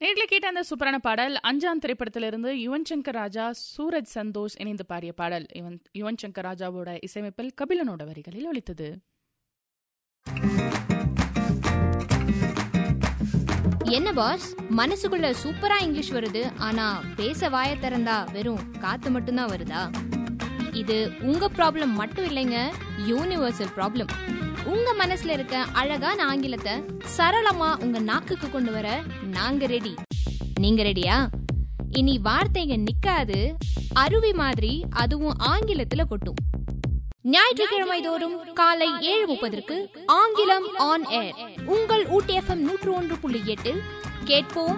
நேர்ல கேட்ட அந்த சூப்பரான பாடல் அஞ்சாம் திரைப்படத்திலிருந்து யுவன் சங்கர் ராஜா சூரஜ் சந்தோஷ் இணைந்து பாடிய பாடல் யுவன் யுவன் சங்கர் ராஜாவோட இசையமைப்பில் கபிலனோட வரிகளில் ஒலித்தது என்ன பாஸ் மனசுக்குள்ள சூப்பரா இங்கிலீஷ் வருது ஆனா பேச வாய திறந்தா வெறும் காத்து மட்டும்தான் வருதா இது உங்க ப்ராப்ளம் மட்டும் இல்லைங்க யூனிவர்சல் ப்ராப்ளம் உங்க மனசுல இருக்க அழகான ஆங்கிலத்தை சரளமா உங்க நாக்குக்கு கொண்டு வர நாங்க ரெடி நீங்க ரெடியா இனி வார்த்தைங்க நிக்காது அருவி மாதிரி அதுவும் ஆங்கிலத்துல கொட்டும் ஞாயிற்றுக்கிழமை தோறும் காலை ஏழு முப்பதற்கு ஆங்கிலம் ஆன் ஏர் உங்கள் ஊட்டி எஃப்எம் நூற்று ஒன்று புள்ளி எட்டில் கேட்போம்